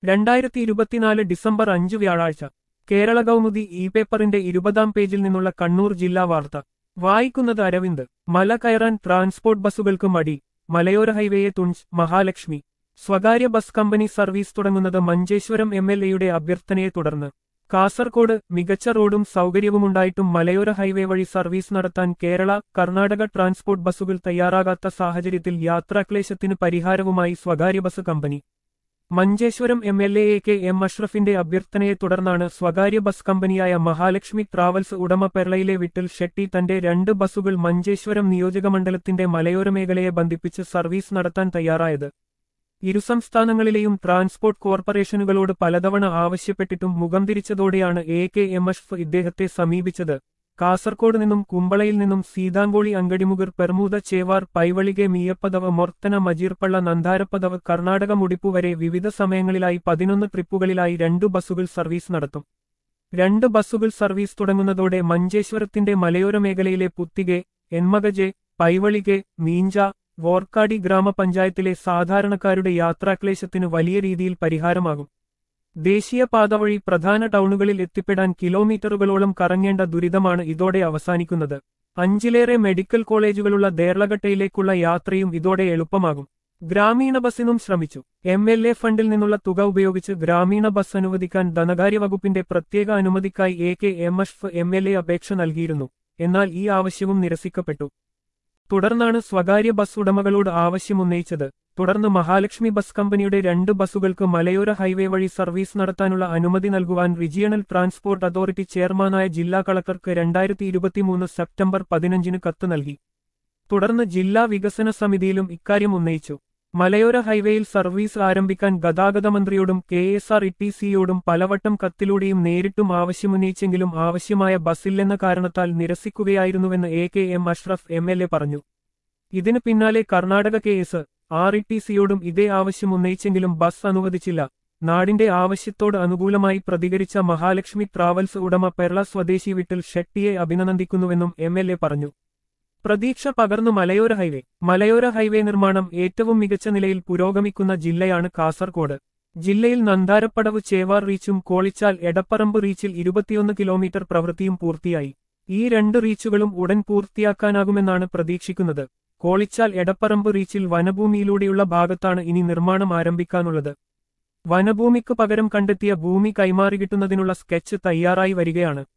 രണ്ടായിരത്തി ഇരുപത്തിനാല് ഡിസംബർ അഞ്ച് വ്യാഴാഴ്ച കേരള കൗമുദി ഇ പേപ്പറിന്റെ ഇരുപതാം പേജിൽ നിന്നുള്ള കണ്ണൂർ ജില്ലാ വാർത്ത വായിക്കുന്നത് അരവിന്ദ് മല കയറാൻ ട്രാൻസ്പോർട്ട് ബസ്സുകൾക്ക് മടി മലയോര ഹൈവേയെ തുഞ്ച് മഹാലക്ഷ്മി സ്വകാര്യ ബസ് കമ്പനി സർവീസ് തുടങ്ങുന്നത് മഞ്ചേശ്വരം എം എൽ എയുടെ അഭ്യർത്ഥനയെ തുടർന്ന് കാസർകോട് മികച്ച റോഡും സൗകര്യവുമുണ്ടായിട്ടും മലയോര ഹൈവേ വഴി സർവീസ് നടത്താൻ കേരള കർണാടക ട്രാൻസ്പോർട്ട് ബസ്സുകൾ തയ്യാറാകാത്ത സാഹചര്യത്തിൽ യാത്രാക്ലേശത്തിന് പരിഹാരവുമായി സ്വകാര്യ bus company Manjeshwaram M L A K M അഷ്റഫിന്റെ അഭ്യർത്ഥനയെ തുടർന്നാണ് സ്വകാര്യ ബസ് കമ്പനിയായ മഹാലക്ഷ്മി ട്രാവൽസ് ഉടമ പെർളയിലെ വിട്ടിൽ ഷെട്ടി തന്റെ രണ്ട് ബസ്സുകൾ മഞ്ചേശ്വരം നിയോജകമണ്ഡലത്തിന്റെ മലയോര മേഖലയെ ബന്ധിപ്പിച്ച് സർവീസ് നടത്താൻ തയ്യാറായത് ഇരുസംസ്ഥാനങ്ങളിലെയും ട്രാൻസ്പോർട്ട് കോർപ്പറേഷനുകളോട് പലതവണ ആവശ്യപ്പെട്ടിട്ടും മുഖം തിരിച്ചതോടെയാണ് എ കെ എം അഷ്ഫ് ഇദ്ദേഹത്തെ സമീപിച്ചത് കാസർകോട് നിന്നും കുമ്പളയിൽ നിന്നും സീതാങ്കോളി അങ്കടിമുഗർ പെർമൂത ചേവാർ പൈവളികെ മീയപ്പതവ് മൊർത്തന മജീർപ്പള്ള നന്ദാരപ്പതവ് കർണാടക മുടിപ്പു വരെ വിവിധ സമയങ്ങളിലായി പതിനൊന്ന് ട്രിപ്പുകളിലായി രണ്ടു ബസ്സുകൾ സർവീസ് നടത്തും രണ്ട് ബസ്സുകൾ സർവീസ് തുടങ്ങുന്നതോടെ മഞ്ചേശ്വരത്തിന്റെ മലയോര മേഖലയിലെ പുത്തികെ എൻമകജെ പൈവളികെ മീഞ്ച വോർക്കാടി ഗ്രാമപഞ്ചായത്തിലെ സാധാരണക്കാരുടെ യാത്രാക്ലേശത്തിന് വലിയ രീതിയിൽ പരിഹാരമാകും ദേശീയപാത വഴി പ്രധാന ടൗണുകളിൽ എത്തിപ്പെടാൻ കിലോമീറ്ററുകളോളം കറങ്ങേണ്ട ദുരിതമാണ് ഇതോടെ അവസാനിക്കുന്നത് അഞ്ചിലേറെ മെഡിക്കൽ കോളേജുകളുള്ള ദേർളഘട്ടയിലേക്കുള്ള യാത്രയും ഇതോടെ എളുപ്പമാകും ഗ്രാമീണ ബസ്സിനും ശ്രമിച്ചു എം എൽ എ ഫണ്ടിൽ നിന്നുള്ള തുക ഉപയോഗിച്ച് ഗ്രാമീണ ബസ് അനുവദിക്കാൻ ധനകാര്യ വകുപ്പിന്റെ പ്രത്യേക അനുമതിക്കായി A K M Ashraf M L A അപേക്ഷ നൽകിയിരുന്നു എന്നാൽ ഈ ആവശ്യവും നിരസിക്കപ്പെട്ടു തുടർന്നാണ് സ്വകാര്യ ബസ് ഉടമകളോട് ആവശ്യമുന്നയിച്ചത് തുടർന്ന് മഹാലക്ഷ്മി ബസ് കമ്പനിയുടെ രണ്ട് ബസ്സുകൾക്ക് മലയോര ഹൈവേ വഴി സർവീസ് നടത്താനുള്ള അനുമതി നൽകുവാൻ റീജിയണൽ ട്രാൻസ്പോർട്ട് അതോറിറ്റി ചെയർമാനായ ജില്ലാ കളക്ടർക്ക് രണ്ടായിരത്തി ഇരുപത്തിമൂന്ന് സെപ്റ്റംബർ പതിനഞ്ചിന് കത്ത് നൽകി തുടർന്ന് ജില്ലാ വികസന സമിതിയിലും ഇക്കാര്യം ഉന്നയിച്ചു മലയോര ഹൈവേയിൽ സർവീസ് ആരംഭിക്കാൻ ഗതാഗത മന്ത്രിയോടും കെ എസ് ആർ ടി സിയോടും പലവട്ടം കത്തിലൂടെയും നേരിട്ടും ആവശ്യമുന്നയിച്ചെങ്കിലും ആവശ്യമായ ബസ്സില്ലെന്ന കാരണത്താൽ നിരസിക്കുകയായിരുന്നുവെന്ന് A K M Ashraf M L A പറഞ്ഞു ഇതിന് പിന്നാലെ Karnataka K S R E T സിയോടും ഇതേ ആവശ്യം ഉന്നയിച്ചെങ്കിലും ബസ് അനുവദിച്ചില്ല നാടിന്റെ ആവശ്യത്തോട് അനുകൂലമായി പ്രതികരിച്ച മഹാലക്ഷ്മി ട്രാവൽസ് ഉടമ പെർള സ്വദേശി വിട്ടിൽ ഷെട്ടിയെ അഭിനന്ദിക്കുന്നുവെന്നും എം എൽ എ പറഞ്ഞു പ്രതീക്ഷ പകർന്നു മലയോര ഹൈവേ മലയോര ഹൈവേ നിർമ്മാണം ഏറ്റവും മികച്ച നിലയിൽ പുരോഗമിക്കുന്ന ജില്ലയാണ് കാസർകോട് ജില്ലയിൽ നന്ദാരപ്പടവ് ചേവാർ റീച്ചും കോളിച്ചാൽ എടപ്പറമ്പ് റീച്ചിൽ ഇരുപത്തിയൊന്ന് കിലോമീറ്റർ പ്രവൃത്തിയും പൂർത്തിയായി ഈ രണ്ട് റീച്ചുകളും ഉടൻ പൂർത്തിയാക്കാനാകുമെന്നാണ് പ്രതീക്ഷിക്കുന്നത് കോളിച്ചാൽ എടപ്പറമ്പ് റീച്ചിൽ വനഭൂമിയിലൂടെയുള്ള ഭാഗത്താണ് ഇനി നിർമ്മാണം ആരംഭിക്കാനുള്ളത് വനഭൂമിക്ക് പകരം കണ്ടെത്തിയ ഭൂമി കൈമാറി കിട്ടുന്നതിനുള്ള സ്കെച്ച് തയ്യാറായി വരികയാണ്